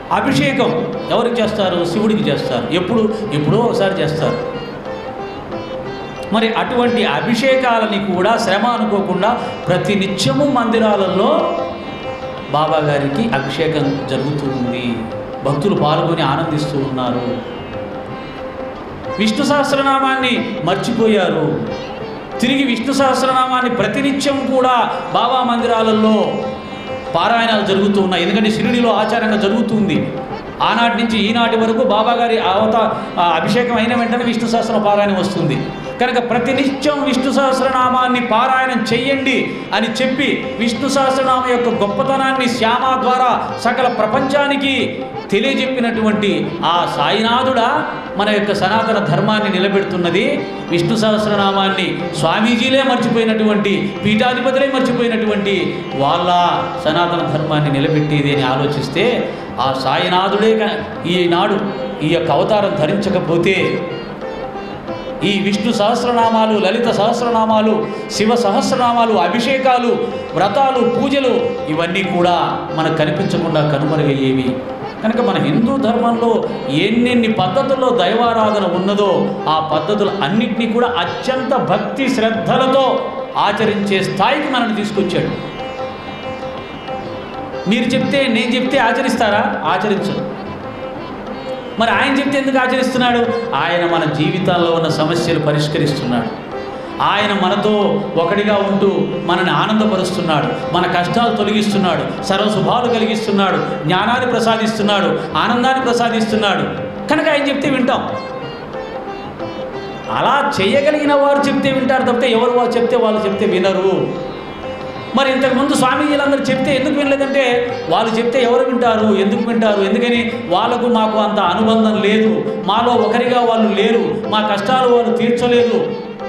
అభిషేకం ఎవరికి చేస్తారు శివుడికి చేస్తారు ఎప్పుడు ఎప్పుడో ఒకసారి చేస్తారు మరి అటువంటి అభిషేకాలని కూడా శ్రమ అనుకోకుండా ప్రతి నిత్యము మందిరాలలో బాబా గారికి అభిషేకం జరుగుతూ ఉంది భక్తులు పాల్గొని ఆనందిస్తూ ఉన్నారు విష్ణు సహస్రనామాన్ని మర్చిపోయారు తిరిగి విష్ణు సహస్రనామాన్ని ప్రతినిత్యం కూడా బాబా మందిరాలలో పారాయణాలు జరుగుతూ ఉన్నాయి ఎందుకంటే షిరిడిలో ఆచారంగా జరుగుతుంది ఆనాటి నుంచి ఈనాటి వరకు బాబా గారి అవత ఆ అభిషేకం అయిన వెంటనే విష్ణు సహస్ర పారాయణం వస్తుంది కనుక ప్రతినిత్యం విష్ణు సహస్రనామాన్ని పారాయణం చెయ్యండి అని చెప్పి విష్ణు సహస్రనామం యొక్క గొప్పతనాన్ని శ్యామ ద్వారా సకల ప్రపంచానికి తెలియజెప్పినటువంటి ఆ సాయినాథుడా మన యొక్క సనాతన ధర్మాన్ని నిలబెడుతున్నది విష్ణు సహస్రనామాన్ని స్వామీజీలే మర్చిపోయినటువంటి పీఠాధిపతులే మర్చిపోయినటువంటి వాళ్ళ సనాతన ధర్మాన్ని నిలబెట్టేది అని ఆలోచిస్తే ఆ సాయినాథుడే క- ఈనాడు ఈ యొక్క అవతారం ధరించకపోతే ఈ విష్ణు సహస్రనామాలు లలిత సహస్రనామాలు శివ సహస్రనామాలు అభిషేకాలు వ్రతాలు పూజలు ఇవన్నీ కూడా మనకు కనిపించకుండా కనుమరుగయ్యేవి కనుక మన హిందూ ధర్మంలో ఎన్నెన్ని పద్ధతుల్లో దైవారాధన ఉన్నదో ఆ పద్ధతులు అన్నింటినీ కూడా అత్యంత భక్తి శ్రద్ధలతో ఆచరించే స్థాయికి మనల్ని తీసుకొచ్చాడు మీరు చెప్తే నేను చెప్తే ఆచరిస్తారా ఆచరించరు మరి ఆయన చెప్తే ఎందుకు ఆచరిస్తున్నాడు ఆయన మన జీవితాల్లో ఉన్న సమస్యలు పరిష్కరిస్తున్నాడు ఆయన మనతో ఒకటిగా ఉంటూ మనని ఆనందపరుస్తున్నాడు మన కష్టాలు తొలగిస్తున్నాడు సర్వశుభాలు కలిగిస్తున్నాడు జ్ఞానాన్ని ప్రసాదిస్తున్నాడు ఆనందాన్ని ప్రసాదిస్తున్నాడు కనుక ఆయన చెప్తే వింటాం అలా చేయగలిగిన వారు చెప్తే వింటారు తప్పితే ఎవరు వారు చెప్తే వాళ్ళు చెప్తే వినరు మరి ఇంతకుముందు స్వామీజీలందరూ చెప్తే ఎందుకు వినలేదంటే వాళ్ళు చెప్తే ఎవరు వింటారు ఎందుకు వింటారు ఎందుకని వాళ్ళకు మాకు అంత అనుబంధం లేదు మాలో ఒకరిగా వాళ్ళు లేరు మా కష్టాలు వాళ్ళు తీర్చలేదు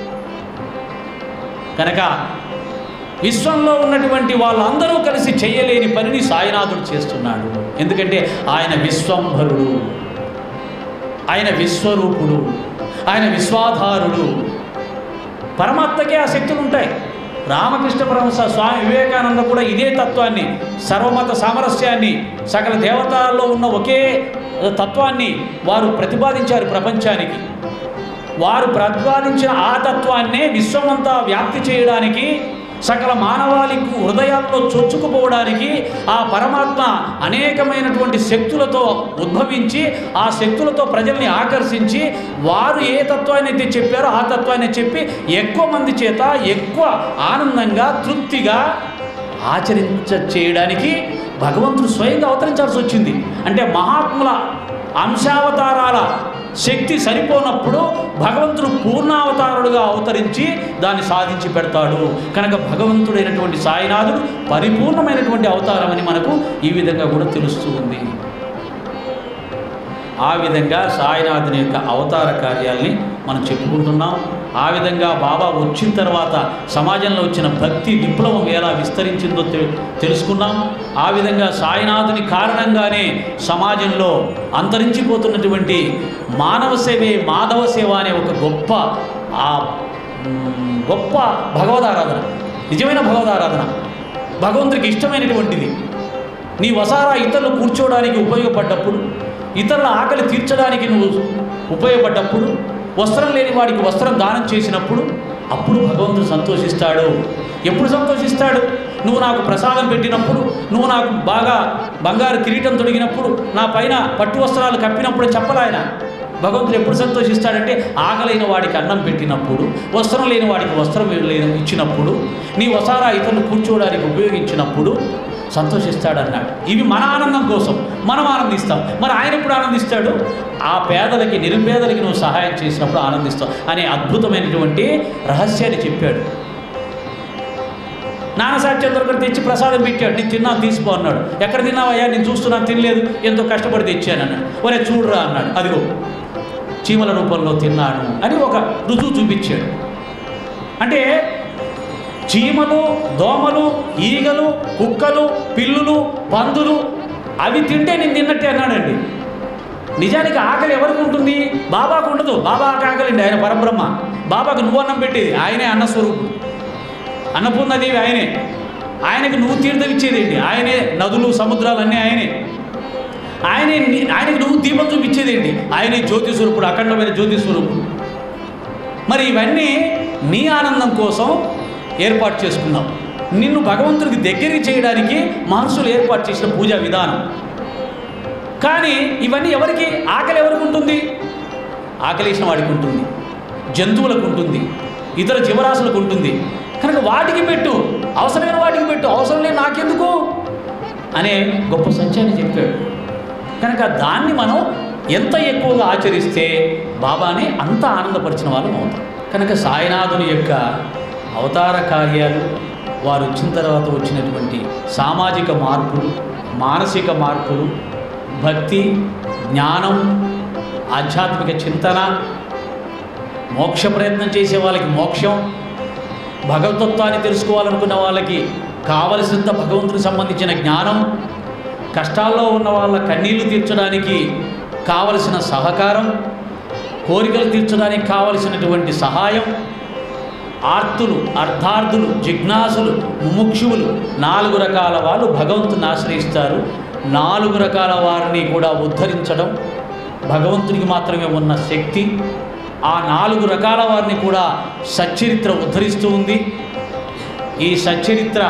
కనుక విశ్వంలో ఉన్నటువంటి వాళ్ళందరూ కలిసి చేయలేని పనిని సాయినాథుడు చేస్తున్నాడు ఎందుకంటే ఆయన విశ్వంభరుడు ఆయన విశ్వరూపుడు ఆయన విశ్వాధారుడు పరమాత్మకే ఆ శక్తులు ఉంటాయి రామకృష్ణ పరమహంస స్వామి వివేకానంద కూడా ఇదే తత్వాన్ని సర్వమత సామరస్యాన్ని సకల దేవతల్లో ఉన్న ఒకే తత్వాన్ని వారు ప్రతిపాదించారు ప్రపంచానికి వారు ప్రతిపాదించిన ఆ తత్వాన్నే విశ్వమంతా వ్యాప్తి చేయడానికి సకల మానవాళికి హృదయాల్లో చొచ్చుకుపోవడానికి ఆ పరమాత్మ అనేకమైనటువంటి శక్తులతో ఉద్భవించి ఆ శక్తులతో ప్రజల్ని ఆకర్షించి వారు ఏ తత్వాన్ని అయితే చెప్పారో ఆ తత్వాన్ని చెప్పి ఎక్కువ మంది చేత ఎక్కువ ఆనందంగా తృప్తిగా ఆచరించ చేయడానికి భగవంతుడు స్వయంగా అవతరించాల్సి వచ్చింది అంటే మహాత్ముల అంశావతారాల శక్తి సరిపోనప్పుడు భగవంతుడు పూర్ణావతారుడుగా అవతరించి దాన్ని సాధించి పెడతాడు కనుక భగవంతుడైనటువంటి సాయినాథుడు పరిపూర్ణమైనటువంటి అవతారం అని మనకు ఈ విధంగా కూడా తెలుస్తూ ఉంది ఆ విధంగా సాయినాథుని యొక్క అవతార కార్యాల్ని మనం చెప్పుకుంటున్నాం ఆ విధంగా బాబా వచ్చిన తర్వాత సమాజంలో వచ్చిన భక్తి విప్లవం ఎలా విస్తరించిందో తె- తెలుసుకున్నాం ఆ విధంగా సాయినాథుని కారణంగానే సమాజంలో అంతరించిపోతున్నటువంటి మానవ సేవే మాధవ సేవ అనే ఒక గొప్ప ఆ మ్, గొప్ప భగవదారాధన నిజమైన భగవదారాధన భగవంతుడికి ఇష్టమైనటువంటిది నీ వసారా ఇతరులు కూర్చోవడానికి ఉపయోగపడ్డప్పుడు ఇతరుల ఆకలి తీర్చడానికి నువ్వు ఉపయోగపడ్డప్పుడు వస్త్రం లేని వాడికి వస్త్రం దానం చేసినప్పుడు అప్పుడు భగవంతుడు సంతోషిస్తాడు ఎప్పుడు సంతోషిస్తాడు నువ్వు నాకు ప్రసాదం పెట్టినప్పుడు నువ్వు నాకు బాగా బంగారు కిరీటం తొడిగినప్పుడు నా పైన పట్టు వస్త్రాలు కప్పినప్పుడు చెప్పలాయన భగవంతుడు ఎప్పుడు సంతోషిస్తాడంటే ఆకలైన వాడికి అన్నం పెట్టినప్పుడు వస్త్రం లేని వాడికి వస్త్రం లేని ఇచ్చినప్పుడు నీ వసారా ఇతరులు కూర్చోవడానికి ఉపయోగించినప్పుడు సంతోషిస్తాడన్నాడు ఇవి మన ఆనందం కోసం మనం ఆనందిస్తాం మరి ఆయన ఎప్పుడు ఆనందిస్తాడు ఆ పేదలకి నిరుపేదలకి నువ్వు సహాయం చేసినప్పుడు ఆనందిస్తావు అనే అద్భుతమైనటువంటి రహస్యాన్ని చెప్పాడు నానసాక్షి ఒకటి తెచ్చి ప్రసాదం పెట్టాడు నేను తిన్నా తీసుకో అన్నాడు ఎక్కడ తిన్నావయ్యా నేను చూస్తున్నాను తినలేదు ఎంతో కష్టపడి తెచ్చాను అన్నాడు ఒరే చూడరా అన్నాడు అదిగో చీమల రూపంలో తిన్నాను అని ఒక రుజువు చూపించాడు అంటే చీమలు దోమలు ఈగలు కుక్కలు పిల్లులు పందులు అవి తింటే నేను తిన్నట్టే అన్నాడండి నిజానికి ఆకలి ఎవరికి ఉంటుంది బాబాకు ఉండదు బాబాకి ఆకలి అండి ఆయన పరబ్రహ్మ బాబాకు నువ్వు అన్నం పెట్టేది ఆయనే అన్నస్వరూపుడు అన్నపూర్ణదేవి ఆయనే ఆయనకి నువ్వు తీర్థం ఇచ్చేదేంటి ఆయనే నదులు సముద్రాలు అన్నీ ఆయనే ఆయనే నీ- ఆయనకి నువ్వు దీపం చూపించేదేంటి ఆయనే జ్యోతి స్వరూపుడు అఖండమైన జ్యోతి స్వరూపుడు మరి ఇవన్నీ నీ ఆనందం కోసం ఏర్పాటు చేసుకున్నావు నిన్ను భగవంతుడికి దగ్గరికి చేయడానికి మహర్షులు ఏర్పాటు చేసిన పూజా విధానం కానీ ఇవన్నీ ఎవరికి ఆకలి ఎవరికి ఉంటుంది ఆకలేసిన వాడికి ఉంటుంది జంతువులకు ఉంటుంది ఇతర జీవరాశులకు ఉంటుంది కనుక వాటికి పెట్టు అవసరమైన వాటికి పెట్టు అవసరం లేని నాకెందుకు అనే గొప్ప సత్యాన్ని చెప్పాడు కనుక దాన్ని మనం ఎంత ఎక్కువగా ఆచరిస్తే బాబాని అంత ఆనందపరిచిన వాళ్ళం అవుతాం కనుక సాయినాథుని యొక్క అవతార కార్యాలు వారు వచ్చిన తర్వాత వచ్చినటువంటి సామాజిక మార్పులు మానసిక మార్పులు భక్తి జ్ఞానం ఆధ్యాత్మిక చింతన మోక్ష ప్రయత్నం చేసే వాళ్ళకి మోక్షం భగవతత్వాన్ని తెలుసుకోవాలనుకున్న వాళ్ళకి కావలసినంత భగవంతుడికి సంబంధించిన జ్ఞానం కష్టాల్లో ఉన్న వాళ్ళ కన్నీళ్లు తీర్చడానికి కావలసిన సహకారం కోరికలు తీర్చడానికి కావలసినటువంటి సహాయం ఆర్తులు అర్థార్థులు జిజ్ఞాసులు ముముక్షువులు నాలుగు రకాల వాళ్ళు భగవంతుని ఆశ్రయిస్తారు నాలుగు రకాల వారిని కూడా ఉద్ధరించడం భగవంతునికి మాత్రమే ఉన్న శక్తి ఆ నాలుగు రకాల వారిని కూడా సచ్చరిత్ర ఉద్ధరిస్తూ ఉంది ఈ సచ్చరిత్ర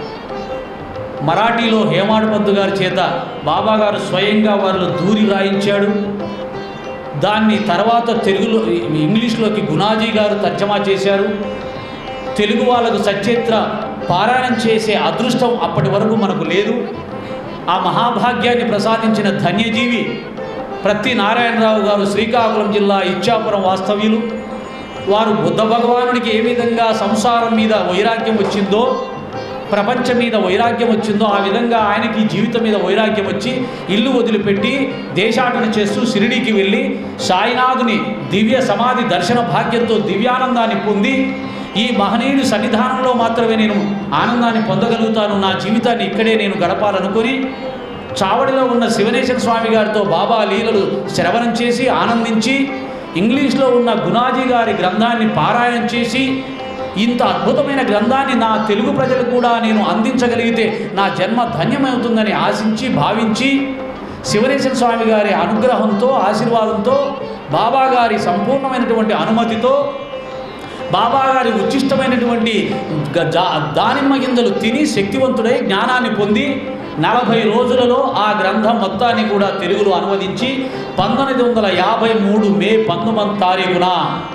మరాఠీలో హేమాడ్ పంతు గారి చేత బాబా గారు స్వయంగా వారిలో దూరి రాయించాడు దాన్ని తర్వాత తెలుగులో ఇంగ్లీష్లోకి గుణాజీ గారు తర్జమా చేశారు తెలుగు వాళ్ళకు సచరిత్ర పారాయణం చేసే అదృష్టం అప్పటి వరకు మనకు లేదు ఆ మహాభాగ్యాన్ని ప్రసాదించిన ధన్యజీవి ప్రతి నారాయణరావు గారు శ్రీకాకుళం జిల్లా ఇచ్చాపురం వాస్తవ్యులు వారు బుద్ధ భగవానుడికి ఏ విధంగా సంసారం మీద వైరాగ్యం వచ్చిందో ప్రపంచం మీద వైరాగ్యం వచ్చిందో ఆ విధంగా ఆయనకి ఈ జీవితం మీద వైరాగ్యం వచ్చి ఇల్లు వదిలిపెట్టి దేశాటన చేస్తూ షిరిడీకి వెళ్ళి సాయినాథుని దివ్య సమాధి దర్శన భాగ్యంతో దివ్యానందాన్ని పొంది ఈ మహనీయుడి సన్నిధానంలో మాత్రమే నేను ఆనందాన్ని పొందగలుగుతాను నా జీవితాన్ని ఇక్కడే నేను గడపాలనుకొని చావడిలో ఉన్న శివనేశ్వర స్వామి గారితో బాబా లీలలు శ్రవణం చేసి ఆనందించి ఇంగ్లీష్లో ఉన్న గుణాజీ గారి గ్రంథాన్ని పారాయణం చేసి ఇంత అద్భుతమైన గ్రంథాన్ని నా తెలుగు ప్రజలకు కూడా నేను అందించగలిగితే నా జన్మ ధన్యమవుతుందని ఆశించి భావించి శివనేశ్వర స్వామి గారి అనుగ్రహంతో ఆశీర్వాదంతో బాబా గారి సంపూర్ణమైనటువంటి అనుమతితో బాబా గారి ఉచ్చిష్టమైనటువంటి గ- జా- దానిమ్మ గింజలు తిని శక్తివంతుడై జ్ఞానాన్ని పొంది నలభై రోజులలో ఆ గ్రంథం మొత్తాన్ని కూడా తెలుగులో అనువదించి పంతొమ్మిది వందల యాభై మూడు మే పంతొమ్మిది తారీఖున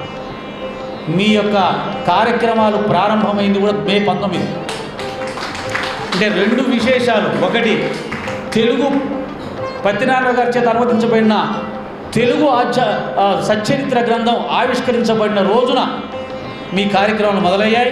మీ యొక్క కార్యక్రమాలు ప్రారంభమైంది కూడా మే పంతొమ్మిది అంటే రెండు విశేషాలు ఒకటి తెలుగు పత్తినారాయణ గారి చేత అనువదించబడిన తెలుగు ఆచ ఆ, సచ్చరిత్ర గ్రంథం ఆవిష్కరించబడిన రోజున మీ కార్యక్రమాలు మొదలయ్యాయి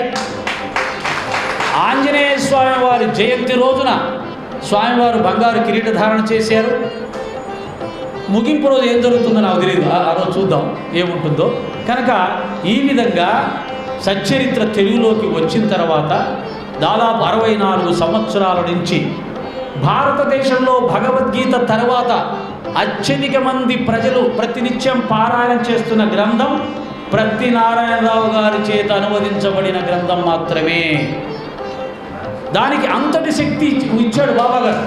ఆంజనేయ స్వామి వారి జయంతి రోజున స్వామివారు బంగారు కిరీట ధారణ చేశారు ముగింపు రోజు ఏం జరుగుతుందో నాకు తెలియదు ఆ ఆ రోజు చూద్దాం ఏముంటుందో కనుక ఈ విధంగా సచ్చరిత్ర తెలుగులోకి వచ్చిన తర్వాత దాదాపు అరవై నాలుగు సంవత్సరాల నుంచి భారతదేశంలో భగవద్గీత తర్వాత అత్యధిక మంది ప్రజలు ప్రతినిత్యం పారాయణం చేస్తున్న గ్రంథం ప్రతి నారాయణరావు గారి చేత అనువదించబడిన గ్రంథం మాత్రమే దానికి అంతటి శక్తి ఇచ్చాడు బాబా గారు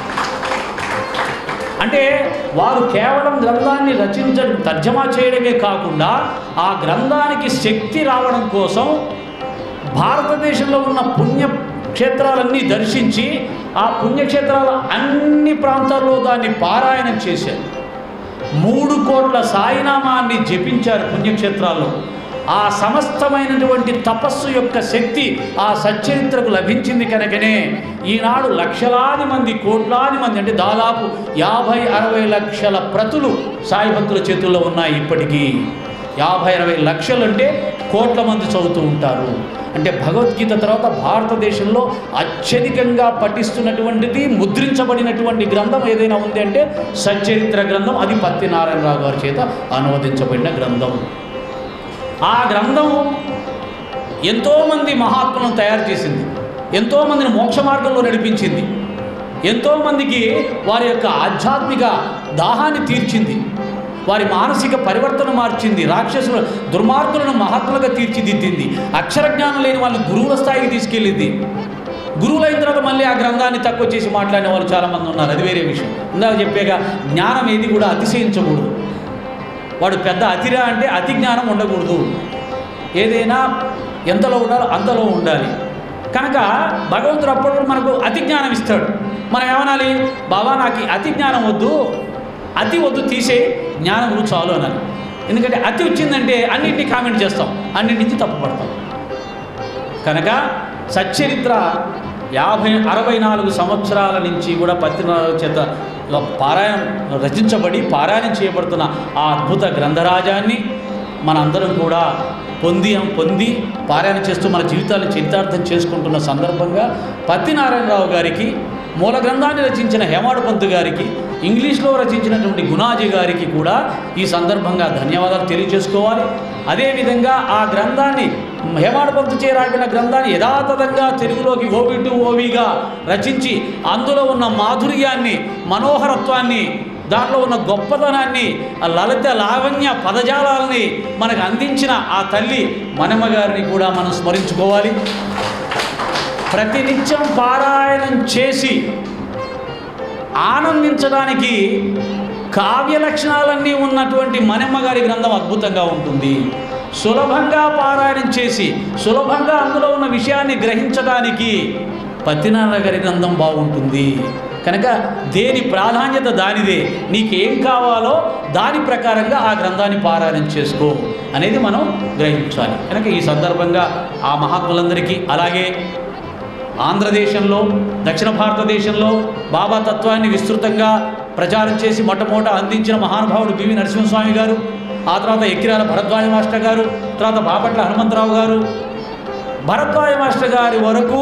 అంటే వారు కేవలం గ్రంథాన్ని రచించడం తర్జమా చేయడమే కాకుండా ఆ గ్రంథానికి శక్తి రావడం కోసం భారతదేశంలో ఉన్న పుణ్య క్షేత్రాలన్నీ దర్శించి ఆ పుణ్యక్షేత్రాల అన్ని ప్రాంతాల్లో దాన్ని పారాయణం చేశారు మూడు కోట్ల సాయినామాన్ని జపించారు పుణ్యక్షేత్రాల్లో ఆ సమస్తమైనటువంటి తపస్సు యొక్క శక్తి ఆ సచ్చరిత్రకు లభించింది కనుకనే ఈనాడు లక్షలాది మంది కోట్లాది మంది అంటే దాదాపు యాభై అరవై లక్షల ప్రతులు సాయి భక్తుల చేతుల్లో ఉన్నాయి ఇప్పటికీ యాభై అరవై లక్షలు అంటే కోట్ల మంది చదువుతూ ఉంటారు అంటే భగవద్గీత తర్వాత భారతదేశంలో అత్యధికంగా పఠిస్తున్నటువంటిది ముద్రించబడినటువంటి గ్రంథం ఏదైనా ఉంది అంటే సచ్చరిత్ర గ్రంథం అది పత్తి నారాయణరావు గారి చేత అనువదించబడిన గ్రంథం ఆ గ్రంథం ఎంతోమంది మహాత్ములను తయారు చేసింది ఎంతోమందిని మోక్ష మార్గంలో నడిపించింది ఎంతోమందికి వారి యొక్క ఆధ్యాత్మిక దాహాన్ని తీర్చింది వారి మానసిక పరివర్తన మార్చింది రాక్షసుల దుర్మార్గులను మహాత్ములుగా తీర్చిదిద్దింది అక్షర జ్ఞానం లేని వాళ్ళని గురువుల స్థాయికి తీసుకెళ్ళింది గురువులైన తర్వాత మళ్ళీ ఆ గ్రంథాన్ని తక్కువ చేసి మాట్లాడిన వాళ్ళు చాలామంది ఉన్నారు అది వేరే విషయం ఇందాక చెప్పాక జ్ఞానం ఏది కూడా అతిశయించకూడదు వాడు పెద్ద అతిరా అంటే అతి జ్ఞానం ఉండకూడదు ఏదైనా ఎంతలో ఉండాలో అంతలో ఉండాలి కనుక భగవంతుడు అప్పుడు మనకు అతి జ్ఞానం ఇస్తాడు మనం ఏమనాలి బాబా నాకు ఈ అతి జ్ఞానం వద్దు అతి వద్దు తీసే జ్ఞానం నువ్వు చాలు అనాలి ఎందుకంటే అతి వచ్చిందంటే అన్నింటినీ కామెంట్ చేస్తాం అన్నింటి నుంచి తప్పుపడతాం కనుక సచ్చరిత్ర యాభై అరవై నాలుగు సంవత్సరాల నుంచి కూడా పత్రినారాయణ చేత పారాయణం రచించబడి పారాయణం చేయబడుతున్న ఆ అద్భుత గ్రంథరాజాన్ని మనందరం కూడా పొంది పొంది పారాయణ చేస్తూ మన జీవితాలను చరితార్థం చేసుకుంటున్న సందర్భంగా పత్తినారాయణరావు గారికి మూల గ్రంథాన్ని రచించిన హేమాడు పంతు గారికి ఇంగ్లీష్లో రచించినటువంటి గుణాజీ గారికి కూడా ఈ సందర్భంగా ధన్యవాదాలు తెలియజేసుకోవాలి అదేవిధంగా ఆ గ్రంథాన్ని హేమాడు పంతు చే రాబడిన గ్రంథాన్ని యథాతథంగా తెలుగులోకి ఓవి టు ఓవిగా రచించి అందులో ఉన్న మాధుర్యాన్ని మనోహరత్వాన్ని దాంట్లో ఉన్న గొప్పతనాన్ని ఆ లలిత లావణ్య పదజాలాల్ని మనకు అందించిన ఆ తల్లి మనమ్మ గారిని కూడా మనం స్మరించుకోవాలి ప్రతినిత్యం పారాయణం చేసి ఆనందించడానికి కావ్య లక్షణాలన్నీ ఉన్నటువంటి మనమ్మ గారి గ్రంథం అద్భుతంగా ఉంటుంది సులభంగా పారాయణం చేసి సులభంగా అందులో ఉన్న విషయాన్ని గ్రహించడానికి పత్తినారాయణ గారి గ్రంథం బాగుంటుంది కనుక దేని ప్రాధాన్యత దానిదే నీకేం కావాలో దాని ప్రకారంగా ఆ గ్రంథాన్ని పారాయణం చేసుకో అనేది మనం గ్రహించాలి కనుక ఈ సందర్భంగా ఆ మహాత్ములందరికీ అలాగే ఆంధ్రదేశంలో దక్షిణ భారతదేశంలో బాబా తత్వాన్ని విస్తృతంగా ప్రచారం చేసి మొట్టమొదట అందించిన మహానుభావుడు బివి నరసింహస్వామి గారు ఆ తర్వాత ఎక్కిరాల భరద్వాజ మాస్టర్ గారు తర్వాత బాపట్ల హనుమంతరావు గారు భరద్వాజ మాస్టర్ గారి వరకు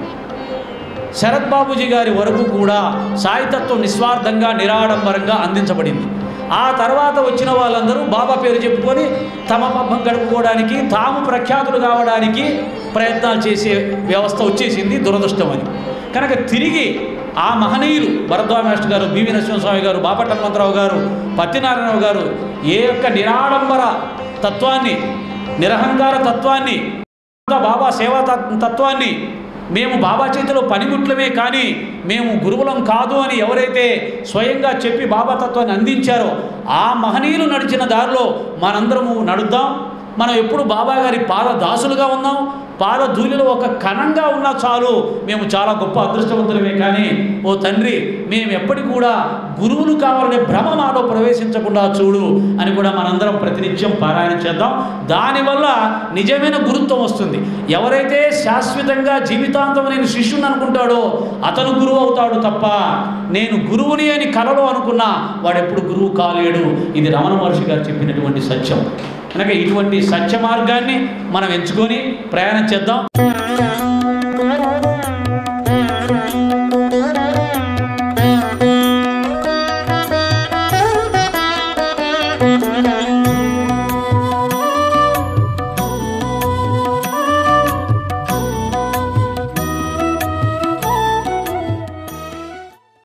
శరత్ బాబుజీ గారి వరకు కూడా సాయితత్వం నిస్వార్థంగా నిరాడంబరంగా అందించబడింది ఆ తర్వాత వచ్చిన వాళ్ళందరూ బాబా పేరు చెప్పుకొని తమ పబ్బం గడుపుకోవడానికి తాము ప్రఖ్యాతులు కావడానికి ప్రయత్నాలు చేసే వ్యవస్థ వచ్చేసింది దురదృష్టం అని కనుక తిరిగి ఆ మహనీయులు భరద్వాజ మాస్టర్ గారు బివి నరసింహస్వామి గారు బాపట్ల హనుమంతరావు గారు పత్తినారాయణరావు గారు ఏ యొక్క నిరాడంబర తత్వాన్ని నిరహంకార తత్వాన్ని బాబా సేవా తత్- తత్వాన్ని మేము బాబా చేతిలో పనిముట్లమే కానీ మేము గురువులం కాదు అని ఎవరైతే స్వయంగా చెప్పి బాబా తత్వాన్ని అందించారో ఆ మహనీయులు నడిచిన దారిలో మనందరము నడుద్దాం మనం ఎప్పుడు బాబా గారి పాద దాసులుగా ఉన్నాం పాద ధూళిలో ఒక కణంగా ఉన్నా చాలు మేము చాలా గొప్ప అదృష్టవంతులమే కానీ ఓ తండ్రి మేము ఎప్పటికి కూడా గురువులు కావాలనే భ్రమ మాలో ప్రవేశించకుండా చూడు అని కూడా మనందరం ప్రతినిత్యం పారాయణ చేద్దాం దానివల్ల నిజమైన గురుత్వం వస్తుంది ఎవరైతే శాశ్వతంగా జీవితాంతం నేను శిష్యుని అనుకుంటాడో అతను గురువు అవుతాడు తప్ప నేను గురువుని అని కలలో అనుకున్నా వాడు ఎప్పుడు గురువు కాలేడు ఇది రమణ మహర్షి గారు చెప్పినటువంటి సత్యం కనుక ఇటువంటి సత్య మార్గాన్ని మనం ఎంచుకొని ప్రయాణం చేద్దాం